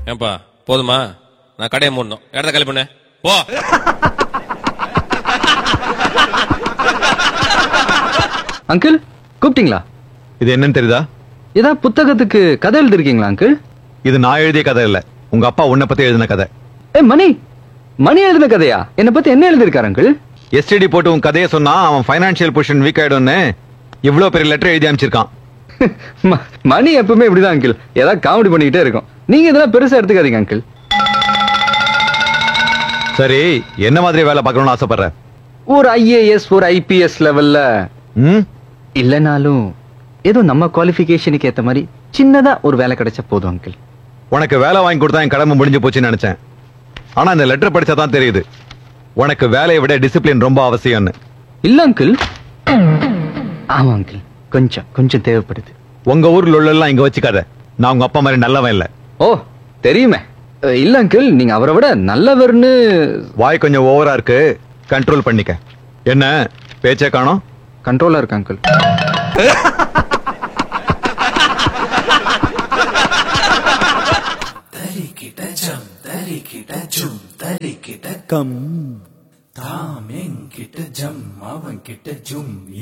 ஏன்பா போதுமா நான் கடையை மூடணும் இடத்த காலி பண்ணு போ அங்கிள் கூப்பிட்டீங்களா இது என்னன்னு தெரியுதா ஏதா புத்தகத்துக்கு கதை எழுதிருக்கீங்களா அங்கிள் இது நான் எழுதிய கதை இல்ல உங்க அப்பா உன்னை பத்தி எழுதின கதை ஏ மணி மணி எழுதின கதையா என்னை பத்தி என்ன எழுதிருக்காரு அங்கிள் எஸ்டிடி போட்டு உன் கதையை சொன்னா அவன் ஃபைனான்சியல் பொசிஷன் வீக் ஆயிடும்னு இவ்வளவு பெரிய லெட்டர் எழுதி அமைச்சிருக்கான் ம- மணி எப்பவுமே இப்படிதான் அங்கிள் ஏதாவது காமெடி பண்ணிக்கிட்டே இருக்கும் நீங்க இதெல்லாம் பெருசா எடுத்துக்காதீங்க அங்கிள் சரி என்ன மாதிரி வேலை பார்க்கணும்னு ஆசைப்படுற ஒரு ஐஏஎஸ் ஒரு ஐபிஎஸ் லெவல்ல ம் இல்லைனாலும் ஏதோ நம்ம குவாலிஃபிகேஷனுக்கு ஏத்த மாதிரி சின்னதா ஒரு வேலை கிடைச்சா போதும் அங்கிள் உனக்கு வேலை வாங்கி கொடுத்தா என் கடமை முடிஞ்சு போச்சுன்னு நினைச்சேன் ஆனா இந்த லெட்டர் படிச்சா தான் தெரியுது உனக்கு வேலையை விட டிசிப்ளின் ரொம்ப அவசியம்னு இல்ல அங்கிள் ஆமா அங்கிள் கொஞ்சம் கொஞ்சம் தேவைப்படுது உங்க ஊர்ல உள்ளெல்லாம் இங்க வச்சுக்காத நான் உங்க அப்பா மாதிரி நல்லவன் இல்ல ஓ தெரியுமே அஹ், இல்ல அங்கிள் நீங்க அவரை விட நல்லவர்னு வாய் கொஞ்சம் ஓவரா இருக்கு கண்ட்ரோல் பண்ணிக்க என்ன பேச்சே காணோம் கண்ட்ரோலா இருக்கு அங்கிள் தரிக்கிட ஜம் தரிக்கிட ஜும் தரிக்கிட கம் தாம் என்கிட்ட ஜம் அவன் கிட்ட ஜும்